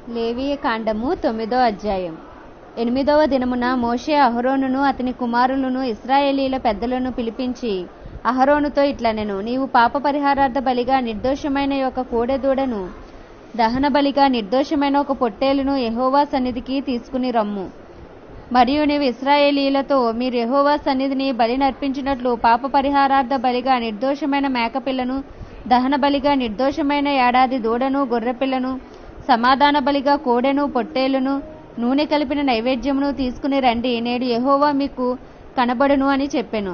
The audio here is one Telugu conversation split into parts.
లేవీయ కాండము తొమ్మిదో అధ్యాయం ఎనిమిదవ దినమున మోషే అహరోనును అతని కుమారులను ఇస్రాయేలీల పెద్దలను పిలిపించి అహరోనుతో ఇట్లనెను నీవు పాప పరిహారార్థ బలిగా నిర్దోషమైన యొక్క కోడెదూడను దహన బలిగా నిర్దోషమైన ఒక పొట్టేలును యెహోవా సన్నిధికి తీసుకుని రమ్ము మరియు నీవు ఇస్రాయేలీలతో మీరు యెహోవా సన్నిధిని బలి నర్పించినట్లు పాప పరిహారార్థ బలిగా నిర్దోషమైన మేకపిల్లను దహన బలిగా నిర్దోషమైన ఏడాది దూడను గొర్రెపిల్లను సమాధాన బలిగా కోడెను పొట్టేలును నూనె కలిపిన నైవేద్యమును తీసుకుని రండి నేడు యెహోవా మీకు కనబడును అని చెప్పెను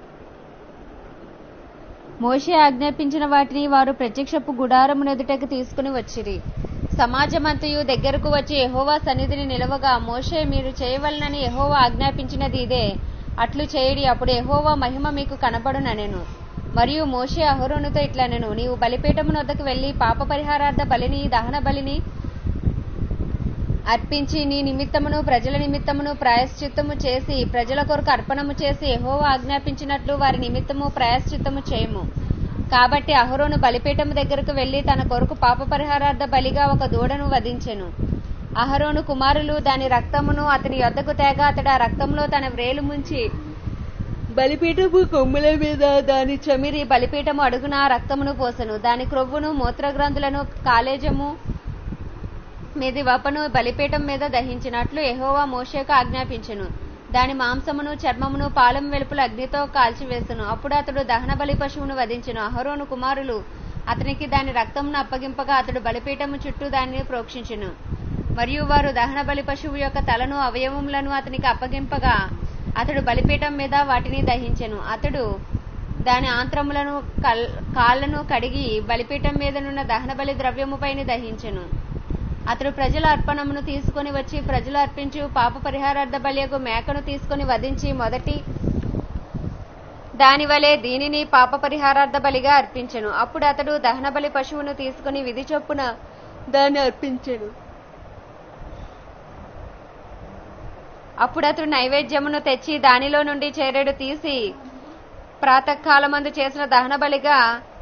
మోషే ఆజ్ఞాపించిన వాటిని వారు ప్రత్యక్షపు గుడారము ఎదుటకు తీసుకుని వచ్చిరి సమాజమంతయు దగ్గరకు వచ్చి యెహోవా సన్నిధిని నిలవగా మోషే మీరు చేయవలనని యెహోవా ఆజ్ఞాపించినది ఇదే అట్లు చేయడి అప్పుడు యెహోవా మహిమ మీకు కనబడుననెను మరియు మోషే అహరోనుతో ఇట్లనెను నీవు బలిపీఠము వద్దకు వెళ్లి పాప పరిహారార్థ బలిని దహన బలిని అర్పించి నీ నిమిత్తమును ప్రజల నిమిత్తమును ప్రాయశ్చిత్తము చేసి ప్రజల కొరకు అర్పణము చేసి యెహోవా ఆజ్ఞాపించినట్లు వారి నిమిత్తము ప్రాయశ్చిత్తము చేయము కాబట్టి అహరోను బలిపీఠము దగ్గరకు వెళ్లి తన కొరకు పాప పరిహారార్థ బలిగా ఒక దూడను వధించెను అహరోను కుమారులు దాని రక్తమును అతని యొద్దకు తేగ అతడు ఆ రక్తంలో తన వ్రేలు ముంచి బలిపీఠము కొమ్ముల మీద దాని చమిరి బలిపీఠము అడుగున ఆ రక్తమును పోసెను దాని క్రొవ్వును మూత్రగ్రంథులను కాలేజము మీది వపను బలిపీఠం మీద దహించినట్లు యెహోవా మోషేకు ఆజ్ఞాపించెను దాని మాంసమును చర్మమును పాలెం వెలుపుల అగ్నితో కాల్చివేసెను అప్పుడు అతడు దహన బలి పశువును వధించెను అహరోను కుమారులు అతనికి దాని రక్తమును అప్పగింపగా అతడు బలిపీఠము చుట్టూ దానిని ప్రోక్షించెను మరియు వారు దహన బలి పశువు యొక్క తలను అవయవములను అతనికి అప్పగింపగా అతడు బలిపీఠం మీద వాటిని దహించెను అతడు దాని ఆంత్రములను కాళ్లను కడిగి బలిపీఠం మీదనున్న దహన బలి ద్రవ్యముపైన దహించెను అతడు ప్రజల అర్పణమును తీసుకుని వచ్చి ప్రజలు అర్పించు పాప పరిహారార్థ బలియకు మేకను తీసుకుని వధించి మొదటి దాని వలె దీనిని పాప పరిహారార్థ బలిగా అర్పించెను అప్పుడు అతడు దహన బలి పశువును తీసుకుని విధి చొప్పున దాన్ని అర్పించెను అప్పుడు అతడు నైవేద్యమును తెచ్చి దానిలో నుండి చేరెడు తీసి ప్రాతకాలమందు చేసిన దహన బలిగా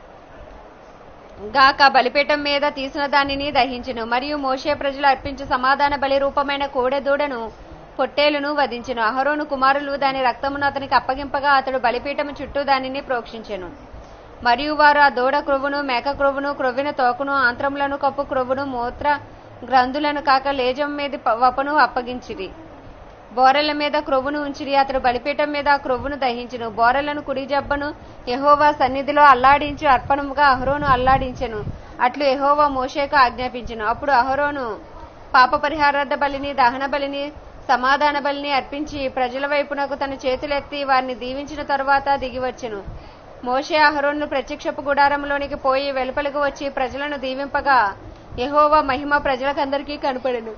గాక బలిపీఠం మీద తీసిన దానిని దహించును మరియు మోషే ప్రజలు అర్పించు సమాధాన బలి రూపమైన కోడెదూడను పొట్టేలును వధించెను అహరోను కుమారులు దాని రక్తమును అతనికి అప్పగింపగా అతడు బలిపీఠము చుట్టూ దానిని ప్రోక్షించెను మరియు వారు ఆ దూడ క్రొవ్వును మేక క్రొవ్వును క్రొవ్విన తోకను ఆంత్రములను కప్పు క్రొవ్వును మూత్ర గ్రంథులను కాక లేజం మీద వపను అప్పగించిరి బోరెల మీద క్రొవ్వును ఉంచిరి అతడు బలిపీఠం మీద ఆ క్రొవ్వును దహించును బోరెలను కుడి జబ్బను యహోవా సన్నిధిలో అల్లాడించి అర్పణముగా అహరోను అల్లాడించెను అట్లు యహోవా మోషేకు ఆజ్ఞాపించెను అప్పుడు అహరోను పాప పరిహారార్థ బలిని దహన బలిని సమాధాన బలిని అర్పించి ప్రజల వైపునకు తన చేతులెత్తి వారిని దీవించిన తరువాత దిగివచ్చెను మోషే అహరోను ప్రత్యక్షపు గుడారంలోనికి పోయి వెలుపలకు వచ్చి ప్రజలను దీవింపగా యహోవా మహిమ ప్రజలకందరికీ కనపడెను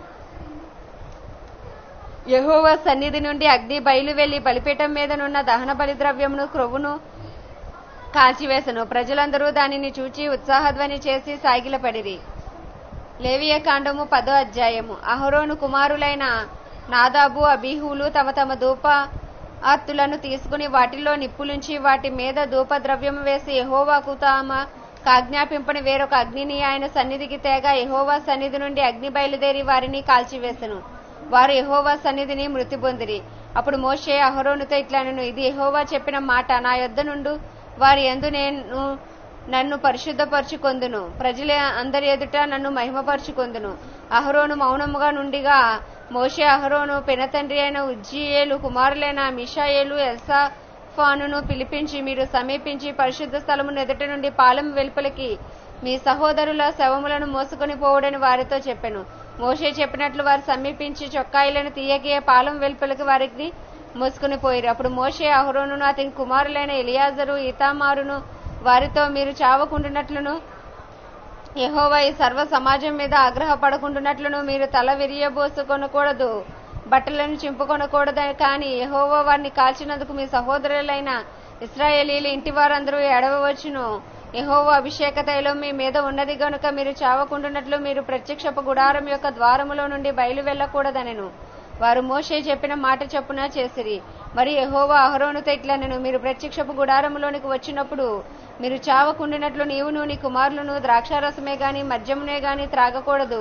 యహోవా సన్నిధి నుండి అగ్ని బయలు వెళ్లి బలిపీఠం మీదనున్న దహన బలి ద్రవ్యమును క్రొవ్వును కాల్చివేసను ప్రజలందరూ దానిని చూచి ఉత్సాహధ్వని చేసి సాగిలపడిరి లేవియ కాండము పదో అధ్యాయము అహరోను కుమారులైన నాదాబు అబీహులు తమ తమ ధూప ఆర్తులను తీసుకుని వాటిల్లో నిప్పులుంచి వాటి మీద ధూప ద్రవ్యము వేసి యహోవాకు తామ కాజ్ఞాపింపని వేరొక అగ్నిని ఆయన సన్నిధికి తేగ యహోవా సన్నిధి నుండి అగ్ని బయలుదేరి వారిని కాల్చివేసెను వారు యహోవా సన్నిధిని మృతి పొందిరి అప్పుడు మోషే అహరోనుతో ఇట్లనను ఇది యహోవా చెప్పిన మాట నా యొద్ద నుండు వారి ఎందు నేను నన్ను పరిశుద్ధపరచుకొందును ప్రజల అందరి ఎదుట నన్ను మహిమపరచుకొందును అహరోను మౌనముగా నుండిగా మోషే అహరోను పినతండ్రి అయిన ఉజ్జియేలు కుమారులైన మిషాయేలు ఎల్సాఫానును పిలిపించి మీరు సమీపించి పరిశుద్ధ స్థలము ఎదుట నుండి పాలెం వెలుపలికి మీ సహోదరుల శవములను మోసుకొని పోవడని వారితో చెప్పాను మోషే చెప్పినట్లు వారు సమీపించి చొక్కాయిలను తీయకే పాలెం వెలుపలికి వారికి మోసుకుని పోయిరు అప్పుడు మోషే అహరోనును అతని కుమారులైన ఎలియాజరు ఇతామారును వారితో మీరు చావకుండునట్లును యహోవా ఈ సర్వ సమాజం మీద ఆగ్రహపడకుండునట్లును మీరు తల విరియబోసుకొనకూడదు బట్టలను చింపుకొనకూడదు కానీ యహోవా వారిని కాల్చినందుకు మీ సహోదరులైన ఇస్రాయేలీలు ఇంటి వారందరూ ఎడవవచ్చును యహోవా అభిషేక తైలం మీ మీద ఉన్నది గనుక మీరు చావకుండునట్లు మీరు ప్రత్యక్షపు గుడారం యొక్క ద్వారములో నుండి బయలు వెళ్ళకూడదనెను వారు మోషే చెప్పిన మాట చొప్పున చేసిరి మరి యహోవా అహరోనుతో ఇట్లనెను మీరు ప్రత్యక్షపు గుడారములోనికి వచ్చినప్పుడు మీరు చావకుండినట్లు నీవును నీ కుమారులను ద్రాక్షారసమే గాని మద్యమునే గాని త్రాగకూడదు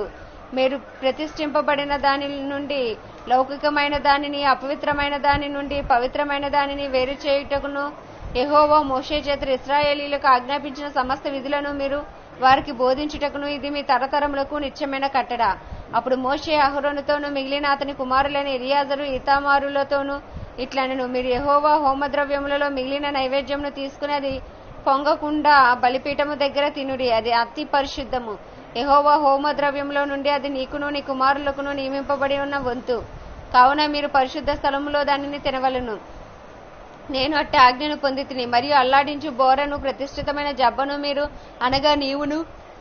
మీరు ప్రతిష్ఠింపబడిన దాని నుండి లౌకికమైన దానిని అపవిత్రమైన దాని నుండి పవిత్రమైన దానిని వేరు చేయుటకును యెహోవా మోషే చేత ఇస్రాయేలీలకు ఆజ్ఞాపించిన సమస్త విధులను మీరు వారికి బోధించుటకును ఇది మీ తరతరములకు నిత్యమైన కట్టడ అప్పుడు మోషే అహరోనుతోను మిగిలిన అతని కుమారులైన ఎలియాజరు ఇతామారులతోనూ ఇట్లనను మీరు యెహోవా హోమద్రవ్యములలో మిగిలిన నైవేద్యమును తీసుకుని అది పొంగకుండా బలిపీఠము దగ్గర తినుడి అది అతి పరిశుద్ధము యెహోవా హోమద్రవ్యంలో నుండి అది నీకును నీ కుమారులకును నియమింపబడి ఉన్న వంతు కావున మీరు పరిశుద్ధ స్థలములో దానిని తినవలను నేను అట్టి ఆజ్ఞను పొంది తిని మరియు అల్లాడించు బోరను ప్రతిష్ఠితమైన జబ్బను మీరు అనగా నీవును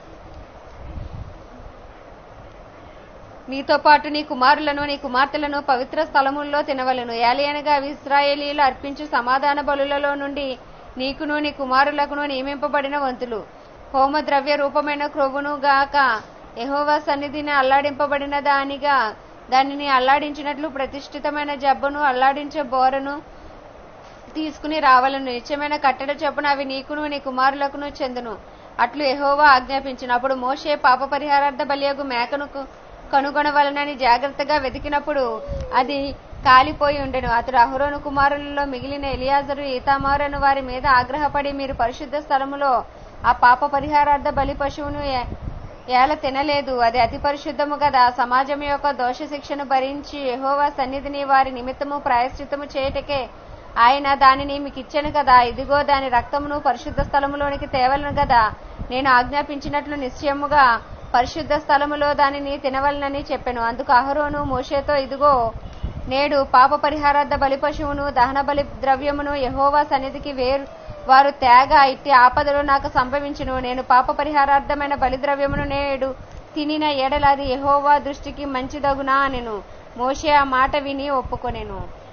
నీతో పాటు నీ కుమారులను నీ కుమార్తెలను పవిత్ర స్థలముల్లో తినవలను ఏలియనగా అవి ఇస్రాయేలీలు అర్పించు సమాధాన బలులలో నుండి నీకును నీ కుమారులకును నియమింపబడిన వంతులు హోమ ద్రవ్య రూపమైన క్రొవ్వును గాక యెహోవా సన్నిధిని అల్లాడింపబడిన దానిగా దానిని అల్లాడించినట్లు ప్రతిష్ఠితమైన జబ్బను అల్లాడించే బోరను తీసుకుని రావాలను నిత్యమైన కట్టడ చొప్పున అవి నీకును నీ కుమారులకును చెందును అట్లు యెహోవా ఆజ్ఞాపించిన అప్పుడు మోషే పాప పరిహారార్థ బలియగు మేకను కు- కనుగొనవలనని జాగ్రత్తగా వెతికినప్పుడు అది కాలిపోయి ఉండెను అతడు అహరోను కుమారులలో మిగిలిన ఎలియాజరు ఈతామారను వారి మీద ఆగ్రహపడి మీరు పరిశుద్ధ స్థలములో ఆ పాప పరిహారార్థ బలి పశువును ఏ- ఏల తినలేదు అది అతి పరిశుద్ధము కదా సమాజం యొక్క దోష శిక్షను భరించి యెహోవా సన్నిధిని వారి నిమిత్తము ప్రాయశ్చిత్తము చేయుటకే ఆయన దానిని మీకు ఇచ్చాను కదా ఇదిగో దాని రక్తమును పరిశుద్ధ స్థలములోనికి తేవలను కదా నేను ఆజ్ఞాపించినట్లు నిశ్చయముగా పరిశుద్ధ స్థలములో దానిని తినవలనని చెప్పాను అందుకు అహరోను మోషేతో ఇదిగో నేడు పాప పరిహారార్థ బలి పశువును దహన బలి ద్రవ్యమును యెహోవా సన్నిధికి వేరు వారు తేగ ఇట్టి ఆపదలు నాకు సంభవించును నేను పాప పరిహారార్థమైన బలిద్రవ్యమును నేడు తినిన ఎడల అది యెహోవా దృష్టికి మంచిదగునా అనెను మోషే ఆ మాట విని ఒప్పుకొనెను